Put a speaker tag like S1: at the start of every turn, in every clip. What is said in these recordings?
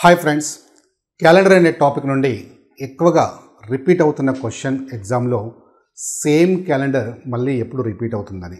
S1: hi friends calendar అనే topic నుండి ఎక్కువగా రిపీట్ అవుతున్న క్వశ్చన్ ఎగ్జామ్లో సేమ్ క్యాలెండర్ మళ్ళీ ఎప్పుడు రిపీట్ అవుతుందని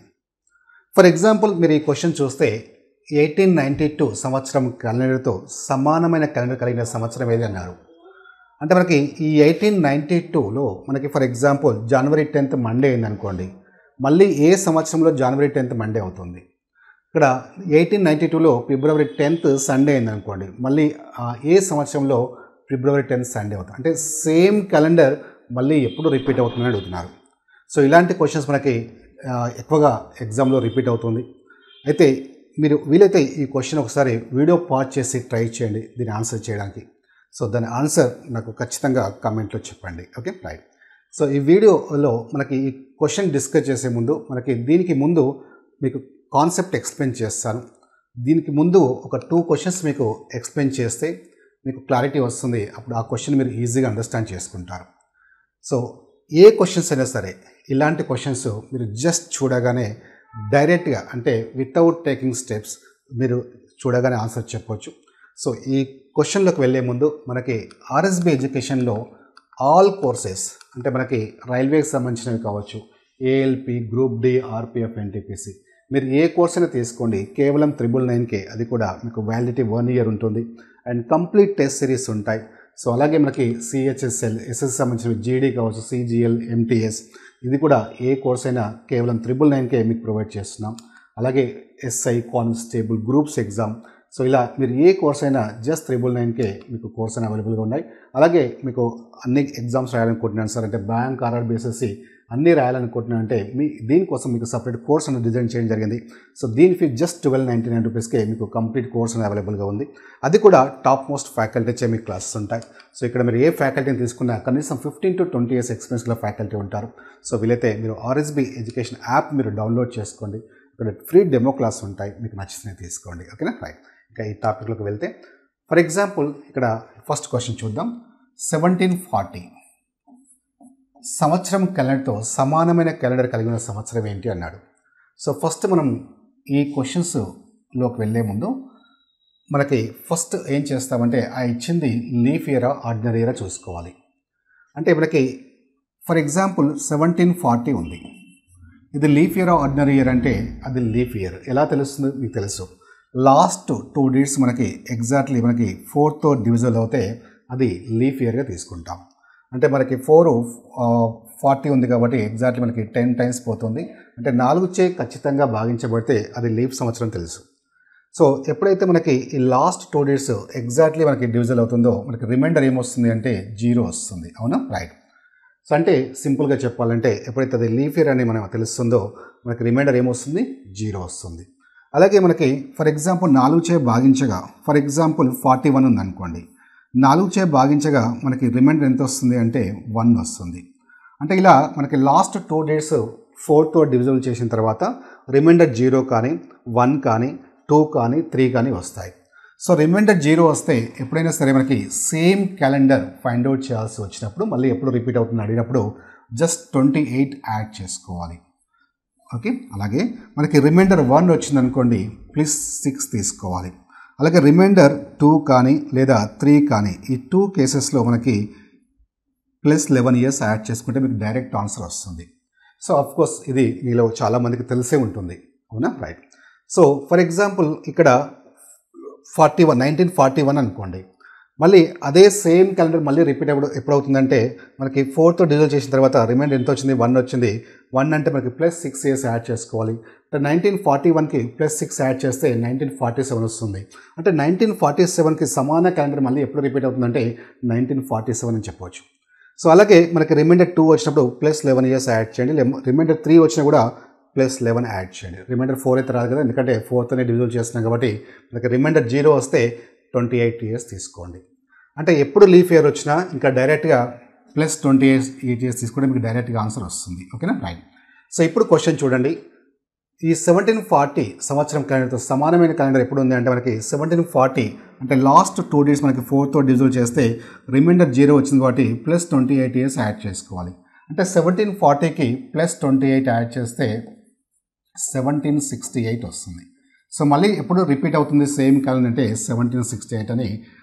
S1: ఫర్ ఎగ్జాంపుల్ మీరు ఈ క్వశ్చన్ చూస్తే ఎయిటీన్ నైంటీ టూ సంవత్సరం క్యాలెండర్తో సమానమైన క్యాలెండర్ కలిగిన సంవత్సరం ఏది అన్నారు అంటే మనకి ఈ ఎయిటీన్ నైంటీ టూలో మనకి ఫర్ ఎగ్జాంపుల్ జనవరి టెన్త్ మండే అయింది అనుకోండి మళ్ళీ ఏ సంవత్సరంలో జనవరి టెన్త్ మండే అవుతుంది ఇక్కడ ఎయిటీన్ నైంటీ టూలో ఫిబ్రవరి టెన్త్ సండే అయింది అనుకోండి మళ్ళీ ఆ ఏ సంవత్సరంలో ఫిబ్రవరి టెన్త్ సండే అవుతుంది అంటే సేమ్ క్యాలెండర్ మళ్ళీ ఎప్పుడు రిపీట్ అవుతుందని అడుగుతున్నారు సో ఇలాంటి క్వశ్చన్స్ మనకి ఆ, ఎక్కువగా ఎగ్జామ్లో రిపీట్ అవుతుంది అయితే మీరు వీలైతే ఈ క్వశ్చన్ ఒకసారి వీడియో పాజ్ చేసి ట్రై చేయండి దీని ఆన్సర్ చేయడానికి సో దాని ఆన్సర్ నాకు ఖచ్చితంగా కామెంట్లో చెప్పండి ఓకే రైట్ సో ఈ వీడియోలో మనకి ఈ క్వశ్చన్ డిస్కస్ చేసే ముందు మనకి దీనికి ముందు మీకు కాన్సెప్ట్ ఎక్స్ప్లెయిన్ చేస్తాను దీనికి ముందు ఒక టూ క్వశ్చన్స్ మీకు ఎక్స్ప్లెయిన్ చేస్తే మీకు క్లారిటీ వస్తుంది అప్పుడు ఆ క్వశ్చన్ మీరు ఈజీగా అండర్స్టాండ్ చేసుకుంటారు సో ఏ క్వశ్చన్స్ అయినా సరే ఇలాంటి క్వశ్చన్స్ మీరు జస్ట్ చూడగానే డైరెక్ట్గా అంటే వితౌట్ టేకింగ్ స్టెప్స్ మీరు చూడగానే ఆన్సర్ చెప్పొచ్చు సో ఈ క్వశ్చన్లోకి వెళ్ళే ముందు మనకి ఆర్ఎస్బి ఎడ్యుకేషన్లో ఆల్ కోర్సెస్ అంటే మనకి రైల్వేకి సంబంధించినవి కావచ్చు ALP group D RPF NTPC మీరు ఏ కోర్స్ అయినా తీసుకోండి కేవలం త్రిబుల్ నైన్కే అది కూడా మీకు వ్యాలిడిటీ వన్ ఇయర్ ఉంటుంది అండ్ కంప్లీట్ టెస్ట్ సిరీస్ ఉంటాయి సో అలాగే మనకి సిహెచ్ఎస్ఎల్ ఎస్ఎస్ సంబంధించిన జీడీ కావచ్చు సిజిఎల్ ఎంటీఎస్ ఇది కూడా ఏ కోర్స్ అయినా కేవలం త్రిబుల్ నైన్కే మీకు ప్రొవైడ్ చేస్తున్నాం అలాగే SI constable groups exam so ఇలా మీరు ఏ కోర్స్ అయినా జస్ట్ త్రిబుల్ నైన్కే మీకు కోర్స్ అయినా అవైలబుల్గా ఉన్నాయి అలాగే మీకు అన్ని ఎగ్జామ్స్ రాయాలనుకుంటున్నాను సార్ అంటే బ్యాంక్ ఆర్ఆర్ బేసెస్ అన్నీ రాయాలనుకుంటున్నాను అంటే మీ దీనికోసం మీకు సపరేట్ కోర్స్ అనేది డిజైన్ చేయడం జరిగింది సో దీని fee just twelve ninety nine రూపీస్కే మీకు కంప్లీట్ కోర్స్ అనేది అవైలబుల్గా ఉంది అది కూడా టాప్ మోస్ట్ ఫ్యాకల్టీ చే మీకు క్లాసెస్ ఉంటాయి సో ఇక్కడ మీరు ఏ ఫ్యాకల్టీని తీసుకున్నా కనీసం fifteen to twenty years experience గల ఫ్యాకల్టీ ఉంటారు సో వీలైతే మీరు ఆర్ఎస్బి ఎడ్యుకేషన్ యాప్ మీరు డౌన్లోడ్ చేసుకోండి ఇక్కడ ఫ్రీ డెమో క్లాస్ ఉంటాయి మీకు నచ్చినవి తీసుకోండి ఓకేనా రైట్ ఇంకా ఈ టాపిక్లోకి వెళ్తే ఫర్ ఎగ్జాంపుల్ ఇక్కడ ఫస్ట్ క్వశ్చన్ చూద్దాం సెవెంటీన్ ఫార్టీ సంవత్సరం క్యాలెండర్తో సమానమైన క్యాలెండర్ కలిగిన సంవత్సరం ఏంటి అన్నాడు సో ఫస్ట్ మనం ఈ క్వశ్చన్స్లోకి వెళ్ళే ముందు మనకి ఫస్ట్ ఏం చేస్తామంటే ఆ ఇచ్చింది లీఫ్ ఇయరా ఆర్డినరీ ఇయరా చూసుకోవాలి అంటే మనకి ఫర్ ఎగ్జాంపుల్ సెవెంటీన్ ఫార్టీ ఉంది ఇది లీఫ్ ఇయర్ ఆర్డినరీ ఇయర్ అంటే అది లీఫ్ ఇయర్ ఎలా తెలుస్తుంది మీకు తెలుసు లాస్ట్ టూ డేట్స్ మనకి ఎగ్జాక్ట్లీ మనకి ఫోర్త్ డివిజన్ అవుతే అది లీఫ్ ఇయర్గా తీసుకుంటాం అంటే మనకి ఫోర్ ఫార్టీ ఉంది కాబట్టి ఎగ్జాక్ట్లీ మనకి టెన్ టైమ్స్ పోతుంది అంటే నాలుగు చే ఖచ్చితంగా భాగించబడితే అది లీఫ్ సంవత్సరం తెలుసు సో ఎప్పుడైతే మనకి ఈ లాస్ట్ టూ డేట్స్ ఎగ్జాక్ట్లీ మనకి డివిజన్ అవుతుందో మనకి రిమైండర్ ఏమొస్తుంది అంటే జీరో వస్తుంది అవునా రైట్ సో అంటే సింపుల్గా చెప్పాలంటే ఎప్పుడైతే అది లీఫ్ ఇయర్ అని మనకు తెలుస్తుందో మనకి రిమైండర్ ఏమొస్తుంది జీరో వస్తుంది అలాగే మనకి ఫర్ ఎగ్జాంపుల్ నాలుగు చే భాగించగా ఫర్ ఎగ్జాంపుల్ ఫార్టీ వన్ ఉంది అనుకోండి నాలుగు చే భాగించగా మనకి రిమైండర్ ఎంత వస్తుంది అంటే వన్ వస్తుంది అంటే ఇలా మనకి last two dates fourth division చేసిన తర్వాత రిమైండర్ జీరో కానీ వన్ కానీ టూ కానీ త్రీ కానీ వస్తాయి సో రిమైండర్ జీరో వస్తే ఎప్పుడైనా సరే మనకి సేమ్ క్యాలెండర్ ఫైండ్ అవుట్ చేయాల్సి వచ్చినప్పుడు మళ్ళీ ఎప్పుడు రిపీట్ అవుతుంది అడిగినప్పుడు జస్ట్ ట్వంటీ ఎయిట్ యాడ్ చేసుకోవాలి ఓకే అలాగే మనకి రిమైండర్ వన్ వచ్చిందనుకోండి ప్లస్ సిక్స్ తీసుకోవాలి అలాగే రిమైండర్ టూ కానీ లేదా త్రీ కానీ ఈ టూ కేసెస్లో మనకి ప్లస్ లెవెన్ ఇయర్స్ యాడ్ చేసుకుంటే మీకు డైరెక్ట్ ఆన్సర్ వస్తుంది సో అఫ్ కోర్స్ ఇది మీలో చాలామందికి తెలిసే ఉంటుంది అవునా రైట్ సో ఫర్ ఎగ్జాంపుల్ ఇక్కడ forty one nineteen forty one అనుకోండి మళ్ళీ అదే సేమ్ క్యాలెండర్ మళ్ళీ రిపీట్ ఎప్పుడు ఎప్పుడు అవుతుందంటే మనకి ఫోర్త్ డిజిటల్ చేసిన తర్వాత రిమైండర్ ఎంత వచ్చింది వన్ వచ్చింది వన్ అంటే మనకి ప్లస్ సిక్స్ ఇయర్స్ యాడ్ చేసుకోవాలి అంటే నైన్టీన్ ఫార్టీ వన్కి ప్లస్ సిక్స్ యాడ్ చేస్తే నైన్టీన్ ఫార్టీ సెవెన్ వస్తుంది అంటే నైన్టీన్ ఫార్టీ సెవెన్కి సమాన క్యాలెండర్ మళ్ళీ ఎప్పుడు రిపీట్ అవుతుందంటే నైన్టీన్ ఫార్టీ సెవెన్ అని చెప్పవచ్చు సో అలాగే మనకి రిమైండర్ టూ వచ్చినప్పుడు ప్లస్ లెవెన్ ఇయర్స్ యాడ్ చేయండి రిమైండర్ త్రీ వచ్చినా కూడా ప్లస్ లెవెన్ యాడ్ చేయండి రిమైండర్ ఫోర్ అయితే రాదు కదా ఎందుకంటే ఫోర్త్ అనే డివిజన్ చేస్తున్నాం కాబట్టి మనకి రిమైండర్ జీరో వస్తే ట్వంటీ ఎయిట్ ఇయర్స్ తీసుకోండి అంటే ఎప్పుడు లీఫ్ ఇయర్ వచ్చినా ఇంకా డైరెక్ట్గా plus twenty years eight years తీసుకుంటే మీకు డైరెక్ట్గా ఆన్సర్ వస్తుంది ఓకేనా రైట్ సో ఇప్పుడు క్వశ్చన్ చూడండి ఈ సెవెంటీన్ ఫార్టీ సంవత్సరం క్యాలెండర్తో సమానమైన క్యాలెండర్ ఎప్పుడు ఉంది అంటే మనకి సెవెంటీన్ ఫార్టీ అంటే లాస్ట్ టూ డేస్ మనకి ఫోర్త్ డివిజన్ చేస్తే రిమైండర్ జీరో వచ్చింది కాబట్టి plus twenty eight years add చేసుకోవాలి అంటే సెవెంటీన్ ఫార్టీకి ప్లస్ ట్వంటీ ఎయిట్ యాడ్ చేస్తే సెవెంటీన్ సిక్స్టీ ఎయిట్ వస్తుంది సో మళ్ళీ ఎప్పుడు రిపీట్ అవుతుంది సేమ్ క్యాలెండర్ అంటే సెవెంటీన్ సిక్స్టీ ఎయిట్ అని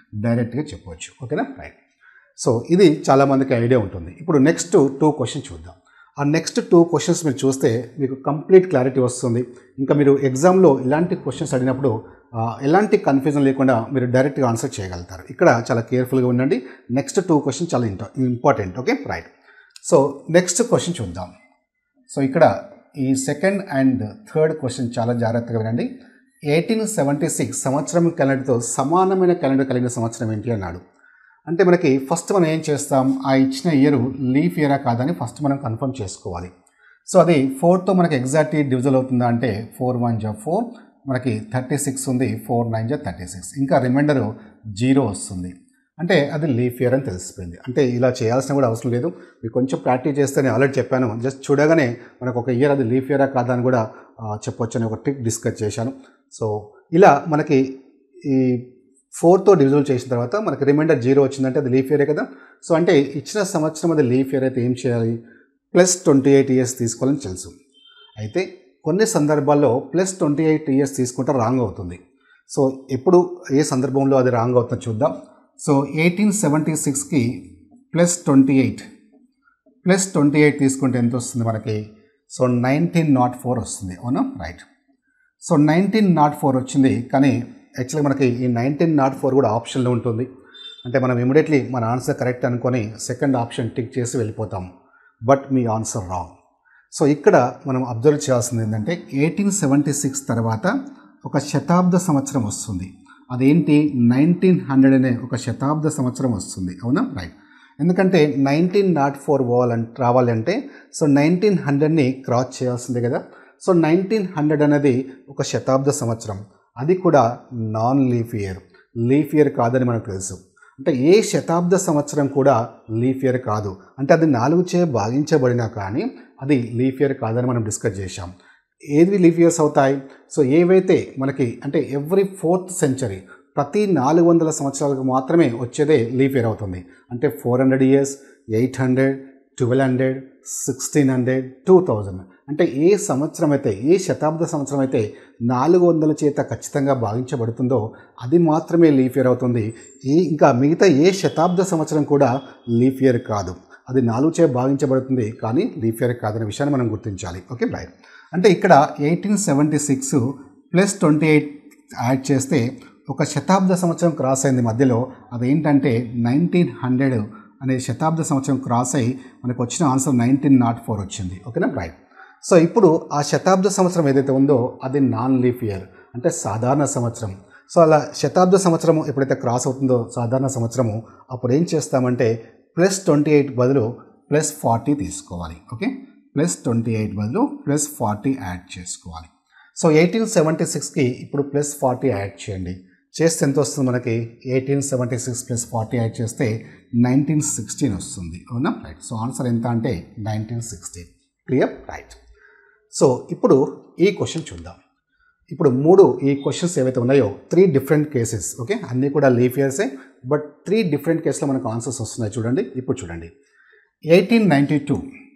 S1: డైరెక్ట్గా చెప్పవచ్చు ఓకేనా రైట్ సో ఇది చాలామందికి ఐడియా ఉంటుంది ఇప్పుడు నెక్స్ట్ టూ క్వశ్చన్ చూద్దాం ఆ నెక్స్ట్ టూ క్వశ్చన్స్ మీరు చూస్తే మీకు కంప్లీట్ క్లారిటీ వస్తుంది ఇంకా మీరు ఎగ్జామ్లో ఇలాంటి క్వశ్చన్స్ అడిగినప్పుడు ఆ, ఎలాంటి కన్ఫ్యూజన్ లేకుండా మీరు డైరెక్ట్గా ఆన్సర్ చేయగలుగుతారు ఇక్కడ చాలా కేర్ఫుల్గా ఉండండి నెక్స్ట్ టూ క్వశ్చన్ చాలా ఇంట important okay right so next question చూద్దాం సో ఇక్కడ ఈ సెకండ్ అండ్ థర్డ్ క్వశ్చన్ చాలా జాగ్రత్తగా వినండి ఎయిటీన్ సెవెంటీ సిక్స్ సంవత్సరం క్యాలెండర్తో సమానమైన క్యాలెండర్ కలిగిన సంవత్సరం ఏంటి అన్నాడు అంటే మనకి ఫస్ట్ మనం ఏం చేస్తాం ఆ ఇచ్చిన ఇయర్ లీఫ్ ఇయరా కాదని ఫస్ట్ మనం కన్ఫర్మ్ చేసుకోవాలి సో అది ఫోర్తో మనకి ఎగ్జాక్ట్ డివిజల్ అవుతుందా అంటే ఫోర్ వన్ జా ఫోర్ మనకి థర్టీ సిక్స్ ఉంది ఫోర్ నైన్ జా థర్టీ సిక్స్ ఇంకా రిమైండర్ జీరో వస్తుంది అంటే అది లీఫ్ ఇయర్ అని తెలిసిపోయింది అంటే ఇలా చేయాల్సిన కూడా అవసరం లేదు మీరు కొంచెం ప్రాక్టీస్ చేస్తే నేను ఆల్రెడీ చెప్పాను జస్ట్ చూడగానే మనకు ఒక ఇయర్ అది లీఫ్ ఇయరా కాదా అని కూడా ఆ, చెప్పొచ్చు అని ఒక ట్రిక్ డిస్కస్ చేశాను సో ఇలా మనకి ఈ ఫోర్తో డివిజువల్ చేసిన తర్వాత మనకి రిమైండర్ జీరో వచ్చిందంటే అది లీఫ్ ఇయరే కదా సో అంటే ఇచ్చిన సంవత్సరం అది లీఫ్ ఇయర్ అయితే ఏం చేయాలి ప్లస్ ట్వంటీ ఎయిట్ ఇయర్స్ తీసుకోవాలని తెలుసు అయితే కొన్ని సందర్భాల్లో ప్లస్ ట్వంటీ ఎయిట్ ఇయర్స్ తీసుకుంటే రాంగ్ అవుతుంది సో ఎప్పుడు ఏ సందర్భంలో అది రాంగ్ అవుతుందో చూద్దాం సో ఎయిటీన్ సెవెంటీ సిక్స్కి plus twenty eight plus twenty eight తీసుకుంటే ఎంత వస్తుంది మనకి సో నైన్టీన్ నాట్ ఫోర్ వస్తుంది అవునా right so nineteen nought four వచ్చింది కానీ యాక్చువల్గా మనకి ఈ నైన్టీన్ నాట్ ఫోర్ కూడా ఆప్షన్లో ఉంటుంది అంటే మనం ఇమీడియట్లీ మన ఆన్సర్ కరెక్ట్ అనుకొని సెకండ్ ఆప్షన్ టిక్ చేసి వెళ్ళిపోతాం బట్ మీ ఆన్సర్ రాంగ్ సో ఇక్కడ మనం అబ్జర్వ్ చేయాల్సింది ఏంటంటే ఎయిటీన్ సెవెంటీ సిక్స్ తర్వాత ఒక శతాబ్ద సంవత్సరం వస్తుంది అదేంటి నైన్టీన్ హండ్రెడ్ అనే ఒక శతాబ్ద సంవత్సరం వస్తుంది అవునా రైట్ ఎందుకంటే నైన్టీన్ నాట్ ఫోర్ పోవాలంటే రావాలంటే సో నైన్టీన్ హండ్రెడ్ని క్రాస్ చేయాల్సిందే కదా సో నైన్టీన్ హండ్రెడ్ అనేది ఒక శతాబ్ద సంవత్సరం అది కూడా non leap year leap year కాదని మనకు తెలుసు అంటే ఏ శతాబ్ద సంవత్సరం కూడా లీఫ్ ఇయర్ కాదు అంటే అది నాలుగు చే భాగించబడినా కానీ అది లీఫ్ ఇయర్ కాదని మనం డిస్కస్ చేశాం ఏది లీఫ్ ఇయర్స్ అవుతాయి సో ఏవైతే మనకి అంటే ఎవ్రీ ఫోర్త్ సెంచరీ ప్రతి నాలుగు వందల సంవత్సరాలకు మాత్రమే వచ్చేదే లీఫ్ ఇయర్ అవుతుంది అంటే four hundred years eight hundred twelve hundred sixteen hundred two thousand అంటే ఏ సంవత్సరం అయితే ఏ శతాబ్ద సంవత్సరం అయితే నాలుగు వందల చేత ఖచ్చితంగా భావించబడుతుందో అది మాత్రమే లీఫ్ ఇయర్ అవుతుంది ఈ ఇంకా మిగతా ఏ శతాబ్ద సంవత్సరం కూడా లీఫ్ ఇయర్ కాదు అది నాలుగు చే భావించబడుతుంది కానీ లీఫ్ ఇయర్ కాదనే విషయాన్ని మనం గుర్తించాలి ఓకే రైట్ అంటే ఇక్కడ eighteen seventy six plus twenty eight add చేస్తే ఒక శతాబ్ద సంవత్సరం క్రాస్ అయింది మధ్యలో అదేంటంటే నైన్టీన్ హండ్రెడ్ అనే శతాబ్ద సంవత్సరం క్రాస్ అయ్యి మనకు వచ్చిన ఆన్సర్ నైన్టీన్ నాట్ ఫోర్ వచ్చింది ఓకేనా రైట్ సో ఇప్పుడు ఆ శతాబ్ద సంవత్సరం ఏదైతే ఉందో అది నాన్ లీఫ్ ఇయర్ అంటే సాధారణ సంవత్సరం సో అలా శతాబ్ద సంవత్సరం ఎప్పుడైతే క్రాస్ అవుతుందో సాధారణ సంవత్సరము అప్పుడు ఏం చేస్తామంటే ప్లస్ ట్వంటీ ఎయిట్ బదులు ప్లస్ ఫార్టీ తీసుకోవాలి ఓకే ప్లస్ ట్వంటీ ఎయిట్ బదులు ప్లస్ ఫార్టీ యాడ్ చేసుకోవాలి సో ఎయిటీన్ సెవెంటీ సిక్స్కి ఇప్పుడు ప్లస్ ఫార్టీ యాడ్ చేయండి చేస్తే ఎంత వస్తుంది మనకి eighteen seventy six plus forty add చేస్తే నైన్టీన్ సిక్స్టీన్ వస్తుంది అవునా రైట్ సో ఆన్సర్ ఎంత అంటే nineteen sixteen clear right so ఇప్పుడు ఈ క్వశ్చన్ చూద్దాం ఇప్పుడు మూడు ఈ క్వశ్చన్స్ ఏవైతే ఉన్నాయో త్రీ డిఫరెంట్ కేసెస్ ఓకే అన్నీ కూడా లీఫ్ ఇయర్సే బట్ త్రీ డిఫరెంట్ కేసులో మనకు ఆన్సర్స్ వస్తున్నాయి చూడండి ఇప్పుడు చూడండి ఎయిటీన్ నైంటీ టూ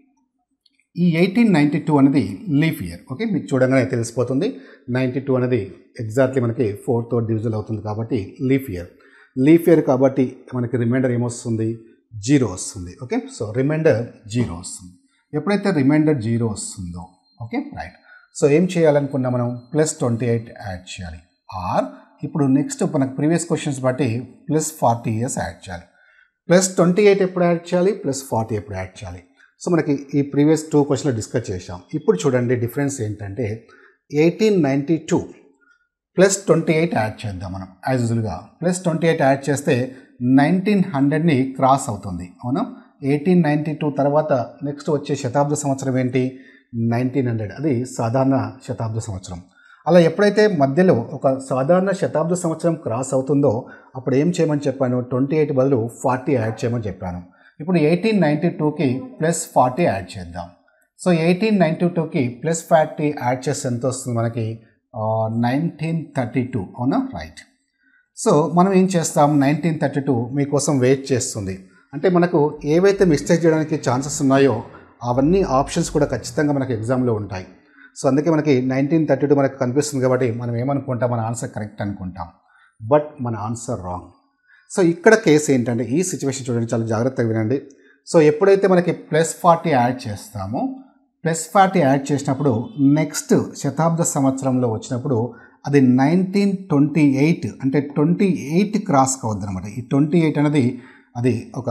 S1: ఈ ఎయిటీన్ నైంటీ టూ అనేది లీఫ్ ఇయర్ ఓకే మీకు చూడగానే తెలిసిపోతుంది నైంటీ టూ అనేది ఎగ్జాక్ట్లీ మనకి ఫోర్త్ డివిజన్ అవుతుంది కాబట్టి లీఫ్ ఇయర్ లీఫ్ ఇయర్ కాబట్టి మనకి రిమైండర్ ఏమొస్తుంది జీరో వస్తుంది ఓకే సో రిమైండర్ జీరో వస్తుంది ఎప్పుడైతే రిమైండర్ జీరో వస్తుందో ఓకే రైట్ సో ఏం చేయాలనుకున్నా మనం ప్లస్ ట్వంటీ ఎయిట్ యాడ్ చేయాలి ఆర్ ఇప్పుడు నెక్స్ట్ మనకు ప్రీవియస్ క్వశ్చన్స్ బట్టి ప్లస్ ఫార్టీ ఇయర్స్ యాడ్ చేయాలి ప్లస్ ట్వంటీ ఎయిట్ ఎప్పుడు యాడ్ చేయాలి ప్లస్ ఫార్టీ ఎప్పుడు యాడ్ చేయాలి సో మనకి ఈ ప్రీవియస్ టూ క్వశ్చన్లో డిస్కస్ చేసాం ఇప్పుడు చూడండి డిఫరెన్స్ ఏంటంటే eighteen ninety two plus twenty eight add చేద్దాం మనం యాజ్ యూజువల్గా ప్లస్ ట్వంటీ ఎయిట్ యాడ్ చేస్తే నైన్టీన్ హండ్రెడ్ని క్రాస్ అవుతుంది అవునా ఎయిటీన్ నైంటీ టూ తర్వాత నెక్స్ట్ వచ్చే శతాబ్ద సంవత్సరం ఏంటి నైన్టీన్ హండ్రెడ్ అది సాధారణ శతాబ్ద సంవత్సరం అలా ఎప్పుడైతే మధ్యలో ఒక సాధారణ శతాబ్ద సంవత్సరం క్రాస్ అవుతుందో అప్పుడు ఏం చేయమని చెప్పాను ట్వంటీ ఎయిట్ బదులు ఫార్టీ యాడ్ చేయమని చెప్పాను ఇప్పుడు ఎయిటీన్ నైంటీ టూకి ప్లస్ ఫార్టీ యాడ్ చేద్దాం సో ఎయిటీన్ నైంటీ టూకి ప్లస్ ఫార్టీ యాడ్ చేస్తే ఎంత వస్తుంది మనకి నైన్టీన్ థర్టీ టూ అవునా రైట్ సో మనం ఏం చేస్తాం నైన్టీన్ థర్టీ టూ మీకోసం వెయిట్ చేస్తుంది అంటే మనకు ఏవైతే మిస్టేక్ చేయడానికి ఛాన్సెస్ ఉన్నాయో అవన్నీ ఆప్షన్స్ కూడా ఖచ్చితంగా మనకి ఎగ్జామ్లో ఉంటాయి సో అందుకే మనకి నైన్టీన్ థర్టీ టూ మనకు కనిపిస్తుంది కాబట్టి మనం ఏమనుకుంటాం మన ఆన్సర్ కరెక్ట్ అనుకుంటాం బట్ మన ఆన్సర్ రాంగ్ సో ఇక్కడ కేసు ఏంటంటే ఈ సిచ్యువేషన్ చూడండి చాలా జాగ్రత్తగా వినండి సో ఎప్పుడైతే మనకి ప్లస్ ఫార్టీ యాడ్ చేస్తామో ప్లస్ ఫార్టీ యాడ్ చేసినప్పుడు నెక్స్ట్ శతాబ్ద సంవత్సరంలో వచ్చినప్పుడు అది నైన్టీన్ ట్వంటీ ఎయిట్ అంటే ట్వంటీ ఎయిట్ క్రాస్ కావద్దు అనమాట ఈ ట్వంటీ ఎయిట్ అనేది అది ఒక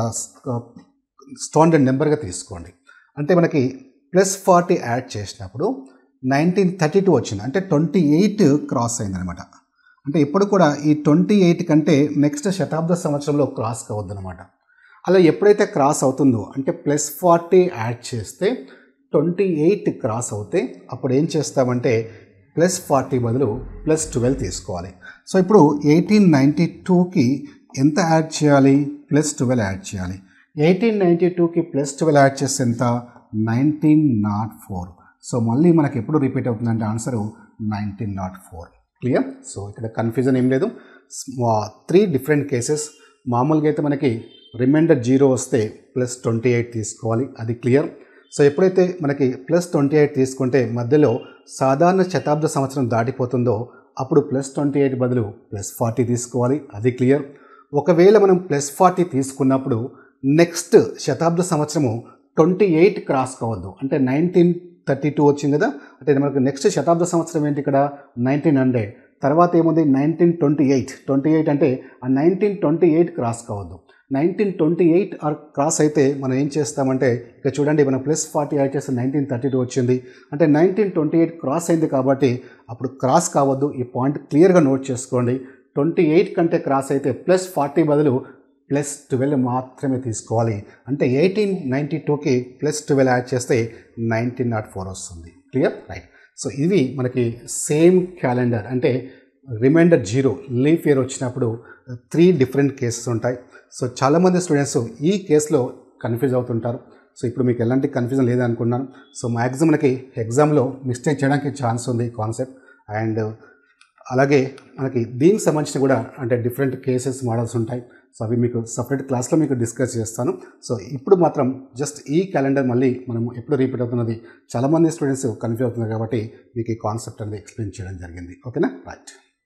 S1: స్టాండర్డ్ నెంబర్గా తీసుకోండి అంటే మనకి ప్లస్ ఫార్టీ యాడ్ చేసినప్పుడు నైన్టీన్ థర్టీ టూ వచ్చింది అంటే ట్వంటీ ఎయిట్ క్రాస్ అయిందనమాట అంటే ఇప్పుడు కూడా ఈ ట్వంటీ ఎయిట్ కంటే నెక్స్ట్ శతాబ్ద సంవత్సరంలో క్రాస్ కావద్దు అనమాట అలా ఎప్పుడైతే క్రాస్ అవుతుందో అంటే ప్లస్ ఫార్టీ యాడ్ చేస్తే ట్వంటీ ఎయిట్ క్రాస్ అవుతే అప్పుడు ఏం చేస్తామంటే ప్లస్ ఫార్టీ బదులు ప్లస్ ట్వెల్వ్ తీసుకోవాలి సో ఇప్పుడు ఎయిటీన్ నైంటీ టూకి ఎంత యాడ్ చేయాలి ప్లస్ ట్వెల్వ్ యాడ్ చేయాలి ఎయిటీన్ నైంటీ టూకి ప్లస్ ట్వెల్వ్ యాడ్ చేస్తే ఎంత నైన్టీన్ నాట్ ఫోర్ సో మళ్ళీ మనకి ఎప్పుడు రిపీట్ అవుతుందంటే answer nineteen nought four clear so ఇక్కడ కన్ఫ్యూజన్ ఏం లేదు త్రీ డిఫరెంట్ కేసెస్ మామూలుగా అయితే మనకి రిమైండర్ జీరో వస్తే ప్లస్ ట్వంటీ ఎయిట్ తీసుకోవాలి అది క్లియర్ సో ఎప్పుడైతే మనకి ప్లస్ ట్వంటీ ఎయిట్ తీసుకుంటే మధ్యలో సాధారణ శతాబ్ద సంవత్సరం దాటిపోతుందో అప్పుడు ప్లస్ ట్వంటీ ఎయిట్ బదులు ప్లస్ ఫార్టీ తీసుకోవాలి అది క్లియర్ ఒకవేళ మనం ప్లస్ ఫార్టీ తీసుకున్నప్పుడు నెక్స్ట్ శతాబ్ద సంవత్సరము ట్వంటీ ఎయిట్ క్రాస్ కావద్దు అంటే నైన్టీన్ థర్టీ టూ వచ్చింది కదా అంటే మనకు నెక్స్ట్ శతాబ్ద సంవత్సరం ఏంటి ఇక్కడ నైన్టీన్ హండ్రెడ్ తర్వాత ఏముంది nineteen twenty eight twenty eight అంటే ఆ నైన్టీన్ ట్వంటీ ఎయిట్ క్రాస్ కావద్దు nineteen twenty eight or cross అయితే మనం ఏం చేస్తామంటే ఇక చూడండి మనం ప్లస్ ఫార్టీ యాడ్ చేస్తే నైన్టీన్ థర్టీ టూ వచ్చింది అంటే నైన్టీన్ ట్వంటీ ఎయిట్ క్రాస్ అయింది కాబట్టి అప్పుడు క్రాస్ కావద్దు ఈ పాయింట్ క్లియర్గా నోట్ చేసుకోండి ట్వంటీ ఎయిట్ కంటే క్రాస్ అయితే ప్లస్ ఫార్టీ బదులు ప్లస్ ట్వెల్వ్ మాత్రమే తీసుకోవాలి అంటే ఎయిటీన్ నైంటీ టూకి ప్లస్ ట్వెల్వ్ యాడ్ చేస్తే నైన్టీన్ నాట్ ఫోర్ వస్తుంది క్లియర్ రైట్ సో ఇవి మనకి సేమ్ క్యాలెండర్ అంటే రిమైండర్ జీరో లీఫ్ ఇయర్ వచ్చినప్పుడు త్రీ డిఫరెంట్ కేసెస్ ఉంటాయి సో చాలామంది స్టూడెంట్స్ ఈ కేసులో కన్ఫ్యూజ్ అవుతుంటారు సో ఇప్పుడు మీకు ఎలాంటి కన్ఫ్యూజన్ లేదనుకున్నాను సో మ్యాక్సిమం మనకి ఎగ్జామ్లో మిస్టేక్ చేయడానికి ఛాన్స్ ఉంది కాన్సెప్ట్ అండ్ అలాగే మనకి దీనికి సంబంధించిన కూడా అంటే డిఫరెంట్ కేసెస్ మోడల్స్ ఉంటాయి సో అవి మీకు సపరేట్ క్లాస్లో మీకు డిస్కస్ చేస్తాను సో ఇప్పుడు మాత్రం జస్ట్ ఈ క్యాలెండర్ మళ్ళీ మనం ఎప్పుడు రిపీట్ అవుతున్నది చాలామంది స్టూడెంట్స్ కన్ఫ్యూజ్ అవుతున్నారు కాబట్టి మీకు ఈ కాన్సెప్ట్ అనేది ఎక్స్ప్లెయిన్ చేయడం జరిగింది ఓకేనా రైట్